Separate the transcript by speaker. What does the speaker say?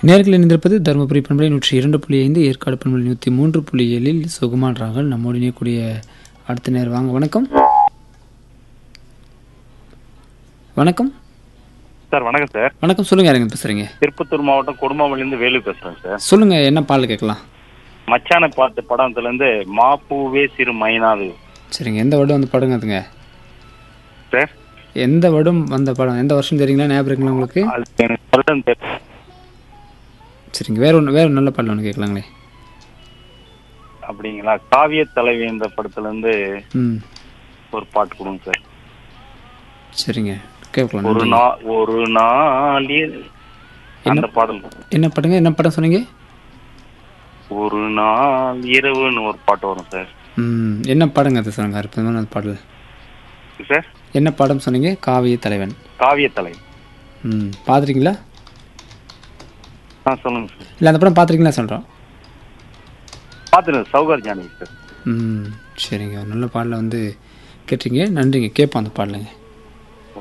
Speaker 1: நேர்கள் இணைந்திருப்பது தருமபுரி பண்பலை நூற்றி இரண்டு புள்ளி ஐந்து ஏற்காடு பண்பலை நூற்றி மூன்று புள்ளி ஏழில் சுகுமான் ராகல் நம்மோடு இணையக்கூடிய அடுத்த நேர் வாங்க வணக்கம் வணக்கம்
Speaker 2: சார் வணக்கம் சார்
Speaker 1: வணக்கம் சொல்லுங்க யாருங்க பேசுறீங்க
Speaker 2: திருப்பத்தூர் மாவட்டம் கொடுமாவிலேருந்து வேலு பேசுறேன் சார்
Speaker 1: சொல்லுங்க என்ன பால் கேட்கலாம்
Speaker 2: மச்சானை பார்த்த படத்துல இருந்து மாப்பூவே சிறு மைனாது
Speaker 1: சரிங்க எந்த வருடம் வந்து படங்க அதுங்க
Speaker 2: சார்
Speaker 1: எந்த வருடம் வந்த படம் எந்த வருஷம் தெரியுங்களா ஞாபகம் இருக்குங்களா உங்களுக்கு
Speaker 2: அது எனக்கு வருடம் தெரியல.
Speaker 1: சரிங்க வேற ஒன்று வேற ஒரு நல்ல பாடல் ஒன்று கேட்கலாங்களே
Speaker 2: அப்படிங்களா காவிய தலைவி இந்த படத்துல இருந்து
Speaker 1: ம்
Speaker 2: ஒரு பாட்டு கொடுங்க சார்
Speaker 1: சரிங்க கேட்கலாம்
Speaker 2: ஒரு
Speaker 1: நன்றி.
Speaker 2: நாள் ஒரு நாளில் அந்த பாடல்
Speaker 1: என்ன படங்க என்ன படம் சொன்னீங்க
Speaker 2: ஒரு நாள் இரவுன்னு ஒரு பாட்டு வரும் சார்
Speaker 1: ம் என்ன படங்க அது சொல்லுங்க அற்புதமான அந்த பாடல்
Speaker 2: சார்
Speaker 1: என்ன படம் சொன்னீங்க காவிய தலைவன்
Speaker 2: காவிய தலைவி
Speaker 1: ம் பார்த்துருக்கீங்களா
Speaker 2: ஆ சொல்லுங்க சார்
Speaker 1: இல்லை அந்த படம் பார்த்துருக்கீங்களா சொல்கிறோம்
Speaker 2: பார்த்துருங்க சௌகர் ஜானகி சார்
Speaker 1: ம் சரிங்க ஒரு நல்ல பாடலை வந்து கேட்டிருக்கீங்க நன்றிங்க கேட்போம் அந்த பாடலுங்க